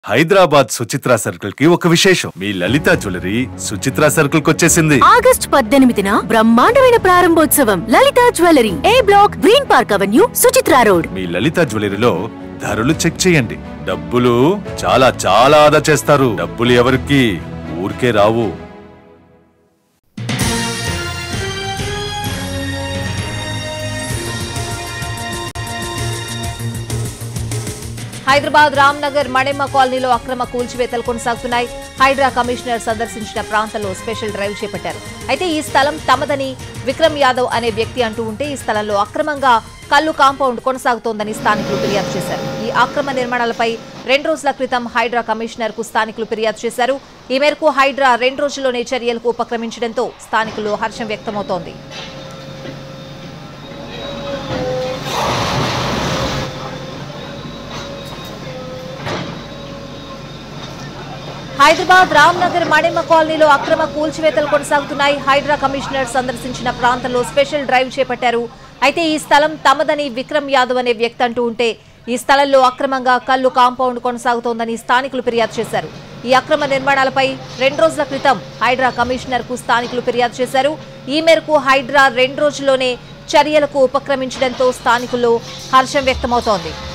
Hyderabad Suchitra circle కి ఒక విశేషం మీ లలిత జ్యువెలరీ సుచిత్ర సర్కిల్ కి వచ్చేసింది ఆగస్ట్ పద్దెనిమిదిన బ్రహ్మాండమైన ప్రారంభోత్సవం Lalitha jewellery A block green park avenue Suchitra road మీ లలిత జ్యువెలరీలో ధరలు చెక్ చేయండి డబ్బులు చాలా చాలా ఆదా చేస్తారు డబ్బులు ఎవరికి ఊరికే రావు హైదరాబాద్ రామ్నగర్ మణిమ్మ కాలనీలో అక్రమ కూల్చివేతలు కొనసాగుతున్నాయి హైడ్రా కమిషనర్ సందర్శించిన ప్రాంతంలో స్పెషల్ డ్రైవ్ చేపట్టారు అయితే ఈ స్థలం తమదని విక్రమ్ యాదవ్ అనే వ్యక్తి అంటూ ఉంటే ఈ స్థలంలో అక్రమంగా కల్లు కాంపౌండ్ కొనసాగుతోందని స్థానికులు ఫిర్యాదు చేశారు ఈ అక్రమ నిర్మాణాలపై రెండు రోజుల క్రితం హైడ్రా కమిషనర్ కు స్థానికులు ఫిర్యాదు చేశారు ఈ మేరకు హైడ్రా రెండు రోజుల్లోనే చర్యలకు ఉపక్రమించడంతో స్థానికులు హర్షం వ్యక్తమవుతోంది హైదరాబాద్ రామ్నగర్ మణిమ కాలనీలో అక్రమ కూల్చివేతలు కొనసాగుతున్నాయి హైడ్రా కమిషనర్ సందర్శించిన ప్రాంతంలో స్పెషల్ డ్రైవ్ చేపట్టారు అయితే ఈ స్థలం తమదని విక్రమ్ యాదవ్ అనే వ్యక్తి అంటూ ఉంటే ఈ స్థలంలో అక్రమంగా కల్లు కాంపౌండ్ కొనసాగుతోందని స్థానికులు ఫిర్యాదు చేశారు ఈ అక్రమ నిర్మాణాలపై రెండు రోజుల క్రితం హైడ్రా కమిషనర్ కు స్థానికులు ఫిర్యాదు చేశారు ఈ మేరకు హైడ్రా రెండు రోజుల్లోనే చర్యలకు ఉపక్రమించడంతో స్థానికుల్లో హర్షం వ్యక్తమవుతోంది